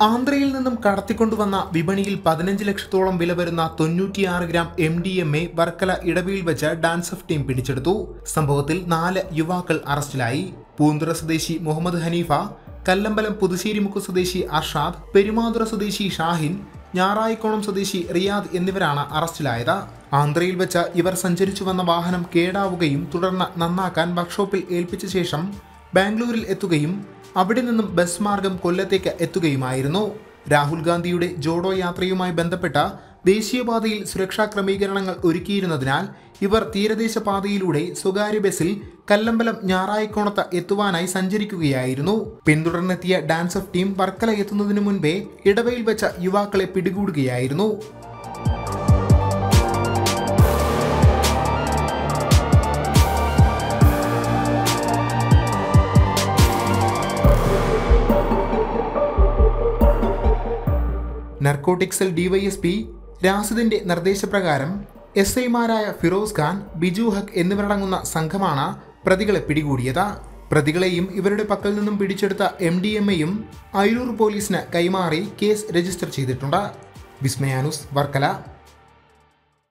ആന്ധ്രയിൽ നിന്നും കടത്തിക്കൊണ്ടുവന്ന വിപണിയിൽ പതിനഞ്ച് ലക്ഷത്തോളം വില വരുന്ന തൊണ്ണൂറ്റിയാറ് gram M D M A Varkala ഇടവിയിൽ വെച്ച് ഡാൻസ് ഓഫ് ടീം പിടിച്ചെടുത്തു സംഭവത്തിൽ നാല് യുവാക്കൾ അറസ്റ്റിലായി പൂന്തുറ സ്വദേശി മുഹമ്മദ് ഹനീഫ കല്ലമ്പലം പുതുശ്ശേരിമുക്ക് സ്വദേശി അർഷാദ് പെരുമാതുറ സ്വദേശി ഷാഹിൻ ഞാറായിക്കോണം സ്വദേശി റിയാദ് എന്നിവരാണ് അറസ്റ്റിലായത് ആന്ധ്രയിൽ വെച്ച് ഇവർ സഞ്ചരിച്ചു വന്ന വാഹനം കേടാവുകയും തുടർന്ന് നന്നാക്കാൻ വർക്ക്ഷോപ്പിൽ ഏൽപ്പിച്ച ശേഷം ബാംഗ്ലൂരിൽ എത്തുകയും അവിടെ നിന്നും ബസ് മാർഗം കൊല്ലത്തേക്ക് എത്തുകയുമായിരുന്നു രാഹുൽ ഗാന്ധിയുടെ ജോഡോ യാത്രയുമായി ബന്ധപ്പെട്ട ദേശീയപാതയിൽ സുരക്ഷാ ക്രമീകരണങ്ങൾ ഒരുക്കിയിരുന്നതിനാൽ ഇവർ തീരദേശ പാതയിലൂടെ സ്വകാര്യ ബസ്സിൽ കല്ലമ്പലം ഞാറായിക്കോണത്ത് എത്തുവാനായി സഞ്ചരിക്കുകയായിരുന്നു പിന്തുടർന്നെത്തിയ ഡാൻസ് ഓഫ് ടീം വർക്കല എത്തുന്നതിനു മുൻപേ ഇടവയിൽ വെച്ച യുവാക്കളെ പിടികൂടുകയായിരുന്നു നർക്കോട്ടിക് സെൽ ഡിവൈഎസ്പി രാസിദിന്റെ നിർദ്ദേശപ്രകാരം എസ് ഐമാരായ ഫിറോസ് ഖാൻ ബിജു ഹക്ക് എന്നിവരടങ്ങുന്ന സംഘമാണ് പ്രതികളെ പിടികൂടിയത് പ്രതികളെയും ഇവരുടെ പക്കൽ നിന്നും പിടിച്ചെടുത്ത എം ഡി എം എയും അയിരൂർ പോലീസിന് കൈമാറി കേസ് രജിസ്റ്റർ ചെയ്തിട്ടുണ്ട് വിസ്മയാനുസ് വർക്കല